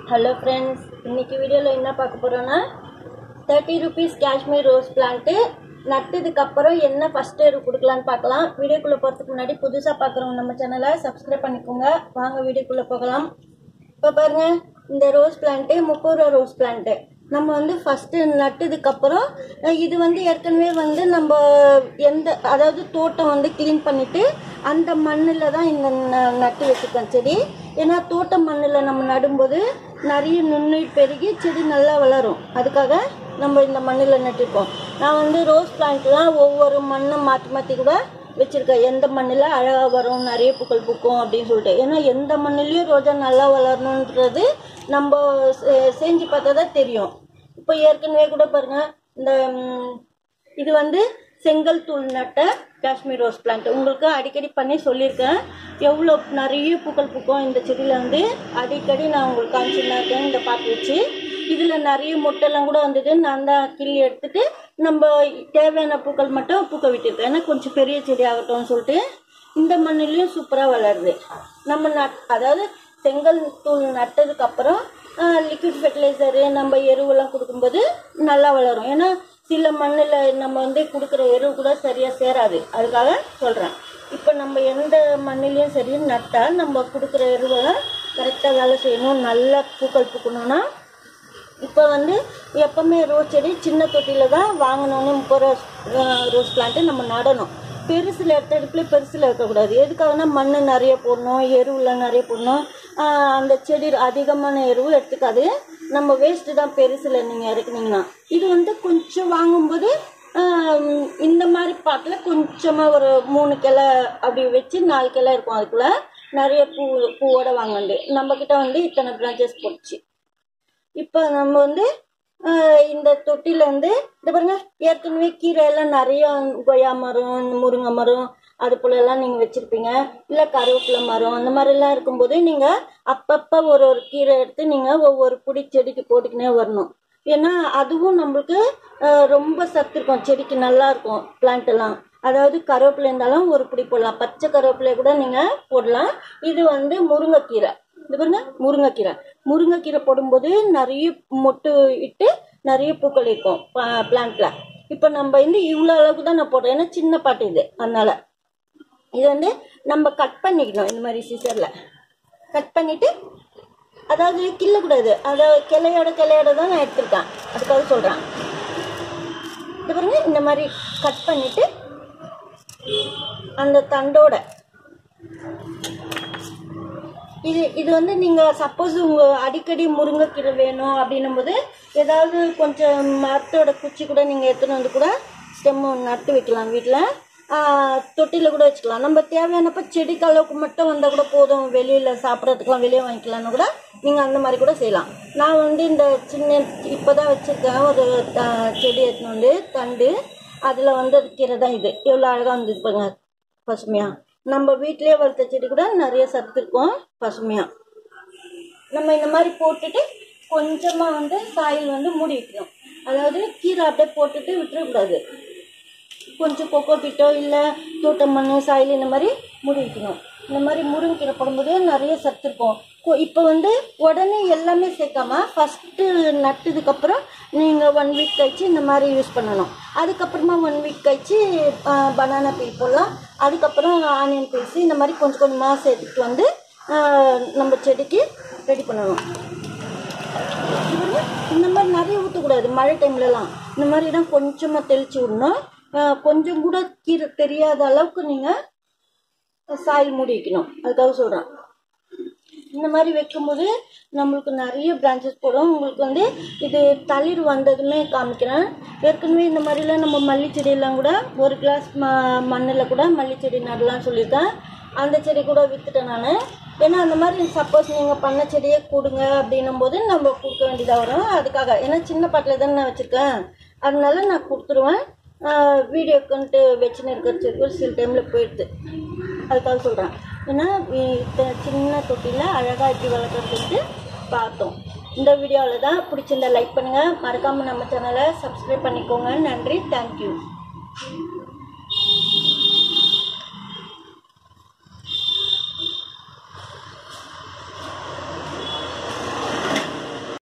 hello friends இன்னைக்கு வீடியோவில் என்ன பார்க்க போகிறோன்னா thirty rupees Kashmir rose plant நட்டதுக்கு அப்புறம் என்ன ஃபஸ்ட் எரு கொடுக்கலான்னு பார்க்கலாம் வீடியோக்குள்ளே போகிறதுக்கு முன்னாடி புதுசாக பார்க்குறவங்க நம்ம சேனலை சப்ஸ்கிரைப் பண்ணிக்கோங்க வாங்க வீடியோக்குள்ளே போகலாம் இப்போ பாருங்க இந்த ரோஸ் பிளான்ட்டு முப்பது ரூபா ரோஸ் பிளான்ட்டு நம்ம வந்து ஃபஸ்ட்டு நட்டதுக்கப்புறம் இது வந்து ஏற்கனவே வந்து நம்ம எந்த அதாவது தோட்டம் வந்து க்ளீன் பண்ணிவிட்டு அந்த மண்ணில் தான் இந்த ந- நட்டு வச்சுருக்கேன் செடி ஏன்னா தோட்ட மண்ணில் நம்ம நடும்போது நிறைய நுண்ணுயிர் பெருகி செடி நல்லா வளரும் அதுக்காக நம்ம இந்த மண்ணில் நட்டிருக்கோம் நான் வந்து ரோஸ் பிளான்ட்லாம் ஒவ்வொரு மண்ணை மாற்றி மாற்றி கூட வச்சிருக்கேன் எந்த மண்ணில் அழகாக வரும் நிறைய பூக்கள் பூக்கும் அப்படின்னு சொல்லிட்டு ஏன்னா எந்த மண்ணிலையும் ரோஜா நல்லா வளரணுன்றது நம்ம செ- செஞ்சு பார்த்தா தான் தெரியும் இப்போ ஏற்கனவே கூட பாருங்க இந்த ம், இது வந்து செங்கல் தூள் நட்ட காஷ்மீர் ரோஸ் பிளான்ட் உங்களுக்கு அடிக்கடி பண்ணி சொல்லியிருக்கேன் எவ்வளோ நிறைய பூக்கள் பூக்கும் இந்த செடியில் வந்து அடிக்கடி நான் உங்களுக்கு காமிச்சுன்னு இருக்கேன் இந்த பாட்டு வச்சு இதில் நிறைய மொட்டெல்லாம் கூட வந்தது நான் தான் கிள்ளி எடுத்துட்டு நம்ம தேவையான பூக்கள் மட்டும் பூக்க விட்டுருக்கேன் ஏன்னா கொஞ்சம் பெரிய செடி ஆகட்டும்னு சொல்லிட்டு இந்த மண்ணிலையும் சூப்பராக வளருது நம்ம நட் அதாவது செங்கல் தூள் நட்டதுக்கு அப்புறம் லிக்விட் ஃபெர்டிலைசரு நம்ம எருவெல்லாம் கொடுக்கும்போது நல்லா வளரும் ஏன்னா சில மண்ணில் நம்ம வந்து கொடுக்குற எருவு கூட சரியாக சேராது அதுக்காக சொல்கிறேன் இப்போ நம்ம எந்த மண்ணிலையும் சரி நட்டால் நம்ம கொடுக்குற எருவெல்லாம் கரெக்டாக வேலை செய்யணும் நல்லா பூக்கள் பூக்கணும்னா இப்போ வந்து எப்பவுமே ரோஸ் செடி சின்ன தொட்டியில் தான் வாங்கினோன்னு முப்பது ரோஸ் ரோஸ் பிளான்ட்டு நம்ம நடணும் பெருசில் எடுத்த இடத்துல பெருசில் வைக்கக்கூடாது எதுக்காகனா மண் நிறைய போடணும் எருவில் நிறைய போடணும் ஆஹ் அந்த செடி அதிகமான எருவு எடுத்துக்காது நம்ம வேஸ்ட்டு தான் பெருசில் நீங்கள் இறக்குனீங்கன்னா இது வந்து கொஞ்சம் வாங்கும்போது ஆஹ் இந்த மாதிரி பாட்டில் கொஞ்சமாக ஒரு மூணு கிளை அப்படி வச்சு நாலு கிளை இருக்கும் அதுக்குள்ளே நிறைய பூ பூவோட வாங்கினது நம்மக்கிட்ட வந்து இத்தனை பிரான்ச்சஸ் போட்டுச்சு இப்போ நம்ம வந்து ஆஹ் இந்த தொட்டில வந்து இந்த பாருங்க ஏற்கனவே கீரை எல்லாம் நிறைய கொய்யா மரம் முருங்கை மரம் அது போல எல்லாம் நீங்க வச்சிருப்பீங்க இல்ல கருவேப்பிலை மரம் அந்த மாதிரி எல்லாம் இருக்கும்போது நீங்க அப்பப்ப ஒரு ஒரு கீரை எடுத்து நீங்க ஒவ்வொரு புடி செடிக்கு போட்டுக்கினே வரணும் ஏன்னா அதுவும் நம்மளுக்கு ஆஹ் ரொம்ப சத்து இருக்கும் செடிக்கு நல்லா இருக்கும் பிளான்ட் எல்லாம் அதாவது கருவேப்பிலை இருந்தாலும் ஒரு பிடி போடலாம் பச்சை கருவேப்பிலை கூட நீங்க போடலாம் இது வந்து முருங்கைக்கீரை இது பாருங்க முருங்கைக்கீரை முருங்கைக்கீரை போடும்போது நிறைய மொட்டு இட்டு நிறைய பூக்கள் இருக்கும் பிளான்ட்ல இப்போ நம்ம வந்து இவ்வளோ அளவுக்கு தான் நான் போடுறேன் ஏன்னா சின்ன பாட்டு இது அதனால இது வந்து நம்ம கட் பண்ணிக்கணும் இந்த மாதிரி சிசரில் கட் பண்ணிட்டு அதாவது கிள்ளக்கூடாது அதாவது கிளையோட கிளையோட தான் நான் எடுத்திருக்கேன் அதுக்காக சொல்கிறேன் இது பாருங்க இந்த மாதிரி கட் பண்ணிட்டு அந்த தண்டோட இது இது வந்து நீங்கள் சப்போஸ் உங்கள் அடிக்கடி முருங்கைக்கீரை வேணும் அப்படின்னும் போது ஏதாவது கொஞ்சம் மரத்தோட குச்சி கூட நீங்கள் எடுத்துன்னு வந்து கூட ஸ்டெம்மு நட்டு வைக்கலாம் வீட்டில் தொட்டியில் கூட வச்சுக்கலாம் நம்ம தேவையானப்ப செடிக்கு அளவுக்கு மட்டும் வந்தால் கூட போதும் வெளியில் சாப்பிட்றதுக்குலாம் வெளியே வாங்கிக்கலாம்னு கூட நீங்கள் அந்த மாதிரி கூட செய்யலாம் நான் வந்து இந்த சின்ன இப்போ தான் வச்சுருக்கேன் ஒரு த- செடி எடுத்துன்னு வந்து தண்டு அதில் வந்து அது கீரை தான் இது எவ்வளோ அழகாக வந்தது பாருங்க பசுமையா நம்ம வீட்டிலேயே வளர்த்த செடி கூட நிறைய சத்து இருக்கும் பசுமையா நம்ம இந்த மாதிரி போட்டுட்டு கொஞ்சமா வந்து சாயில் வந்து மூடி வைக்கணும் அதாவது கீரை அப்படியே போட்டுட்டு விட்டுறக்கூடாது கொஞ்சம் கொக்கோ பிட்டோ இல்லை தோட்ட மண் சாயில் இந்த மாதிரி மூடி வைக்கணும் இந்த மாதிரி முருங்கீரை போடும்போது நிறைய சத்து இருக்கும் கொ- இப்போ வந்து உடனே எல்லாமே சேர்க்காம ஃபஸ்ட்டு நட்டதுக்கப்புறம் நீங்கள் ஒன் வீக் கழிச்சு இந்த மாதிரி யூஸ் பண்ணணும் அதுக்கப்புறமா ஒன் வீக் கழிச்சு பனானா பீல் போடலாம் அதுக்கப்புறம் ஆனியன் பீல்ஸ் இந்த மாதிரி கொஞ்சம் கொஞ்சமாக சேர்த்துட்டு வந்து ஆ, நம்ம செடிக்கு ரெடி பண்ணணும் இந்த மாதிரி நிறைய ஊற்றக்கூடாது மழை டைம்லலாம் இந்த மாதிரி தான் கொஞ்சமாக தெளிச்சு விடணும் ஆஹ் கொஞ்சம் கூட கீரை தெரியாத அளவுக்கு நீங்கள் சாயில் மூடி வைக்கணும் அதுக்காக சொல்கிறேன் இந்த மாதிரி வைக்கும்போது நம்மளுக்கு நிறைய பிரான்ச்சஸ் போடும் உங்களுக்கு வந்து இது தளிர் வந்ததுமே காமிக்கிறேன் ஏற்கனவே இந்த மாதிரிலாம் நம்ம மல்லி செடியெல்லாம் கூட ஒரு கிளாஸ் ம மண்ணில் கூட மல்லி செடி நடலாம்னு சொல்லியிருக்கேன் அந்த செடி கூட விற்றுட்டேன் நான் ஏன்னா அந்த மாதிரி சப்போஸ் நீங்கள் பண்ண செடியே கொடுங்க அப்படின்னும் போது நம்ம கொடுக்க வேண்டியதாக வரும் அதுக்காக ஏன்னா சின்ன பாட்டில் தானே நான் வச்சுருக்கேன் அதனால நான் கொடுத்துருவேன் வீடியோக்குன்ட்டு வச்சுன்னு இருக்கிற சில டைமில் போயிடுது அதுக்காக சொல்கிறேன் ஏன்னா இத்தனை சின்ன தொட்டியில் அழகாக எப்படி வளர்க்குறதுக்கு பார்த்தோம் இந்த வீடியோவில் தான் பிடிச்சிருந்தா லைக் பண்ணுங்கள் மறக்காமல் நம்ம சேனலை சப்ஸ்கிரைப் பண்ணிக்கோங்க நன்றி தேங்க்யூ